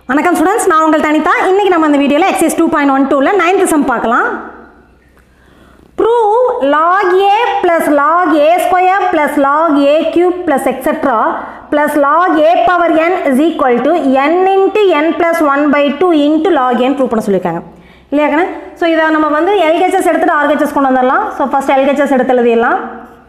வணக்கம் ஸ்டூடெண்ட்ஸ் நான் உங்கள் தனிதா இன்னைக்கு நம்ம இந்த வீடியோவில் எக்ஸைஸ் டூ பாயிண்ட் ஒன் டூவில் நைன்த் சம் பார்க்கலாம் prove log a plus log a square plus log a cube plus etcetera plus log a power n is equal to n into n plus one by two into log n prove பண்ண சொல்லியிருக்காங்க இல்லையாக்கண்ணே so இதை நம்ம வந்து LHS எடுத்துகிட்டு RHS கொண்டு வந்துடலாம் so first LHS எடுத்து எழுதிடலாம்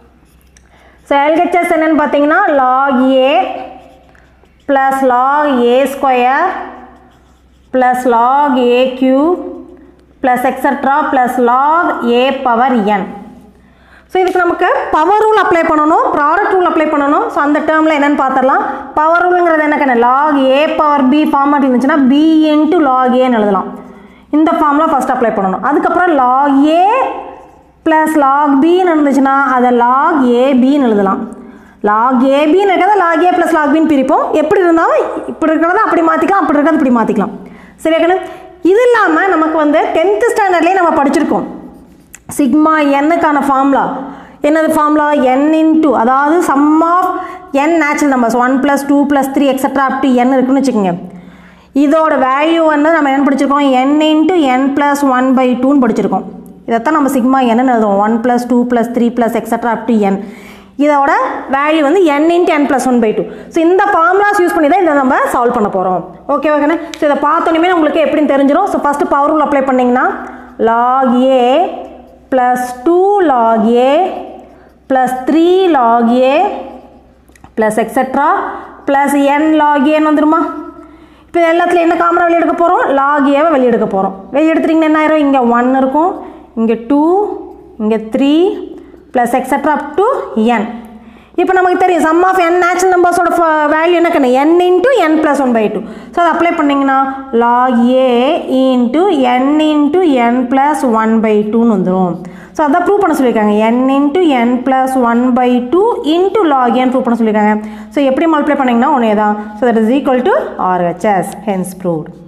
ஸோ எல்ஹெச்எஸ் என்னன்னு பார்த்தீங்கன்னா log a plus log a square plus log a cube plus etc plus log a power n so இதுக்கு நமக்கு பவர் ரூல் அப்ளை பண்ணணும் ப்ராடக்ட் ரூல் அப்ளை பண்ணணும் ஸோ அந்த டேர்மில் என்னென்னு பார்த்துடலாம் பவர் ரூலுங்கிறது என்ன கண்ணு log a power b format இருந்துச்சுன்னா பி இன்ட்டு லாக் ஏன்னு எழுதலாம் இந்த ஃபார்மில் ஃபஸ்ட் அப்ளை பண்ணணும் அதுக்கப்புறம் லாக் ஏ ப்ளஸ் லாக் பின்னு இருந்துச்சுன்னா அதை லாக் ஏபின்னு எழுதலாம் லாக் ஏபின்னு இருக்கிறத லாக் ஏ ப்ளஸ் லாக் பின்னு பிரிப்போம் எப்படி இருந்தாலும் இப்படி இருக்கிறத அப்படி மாற்றிக்கலாம் அப்படி இருக்கிறத இப்படி மாற்றிக்கலாம் சரி கண்ணு இது இல்லாமல் நமக்கு வந்து டென்த்து ஸ்டாண்டர்ட்லேயே நம்ம படிச்சிருக்கோம் சிக்மா என்னுக்கான ஃபார்முலா என்னது ஃபார்முலா என் இன்டூ அதாவது sum of n natural numbers one plus two plus three etcetera up to n இருக்குன்னு வச்சுக்கோங்க இதோட வேல்யூ வந்து நம்ம என்ன படிச்சிருக்கோம் n into n plus one by டூன்னு படிச்சிருக்கோம் இதைத்தான் நம்ம சிக்மா என்னன்னு எழுதுவோம் one plus two plus three plus etcetera up to n இதோட வேல்யூ வந்து n into n plus one by two so இந்த ஃபார்முலாஸ் யூஸ் பண்ணி தான் இதை நம்ம சால்வ் பண்ண போகிறோம் ஓகே ஓகேண்ணே ஸோ இதை பார்த்தோன்னே உங்களுக்கு எப்படின்னு தெரிஞ்சிடும் so first power rule apply பண்ணிங்கன்னா log a plus two log a plus three log a plus etcetera plus n log ஏன்னு வந்துருமா இப்போ எல்லாத்துலையும் என்ன காமனாக வெளியெடுக்க போகிறோம் லாக் ஏவை வெளியெடுக்க போகிறோம் வெளியெடுத்துட்டிங்கன்னா என்ன ஆயிரும் இங்கே ஒன் இருக்கும் இங்கே டூ இங்கே three plus etcetera up to n இப்போ நமக்கு தெரியும் சம் ஆஃப் என் நேச்சுரல் நம்பர்ஸோட வேல்யூ என்ன கண்ணு n into n plus one by two so அதை அப்ளை பண்ணிங்கன்னா log a into n into n plus one by டூன்னு வந்துடும் ஸோ அதான் ப்ரூவ் பண்ண சொல்லியிருக்காங்க n into n plus one by two into log n prove பண்ண சொல்லியிருக்காங்க so எப்படி மல்டிப்ளை பண்ணிங்கன்னா ஒன்றே தான் so that is equal to RHS hence proved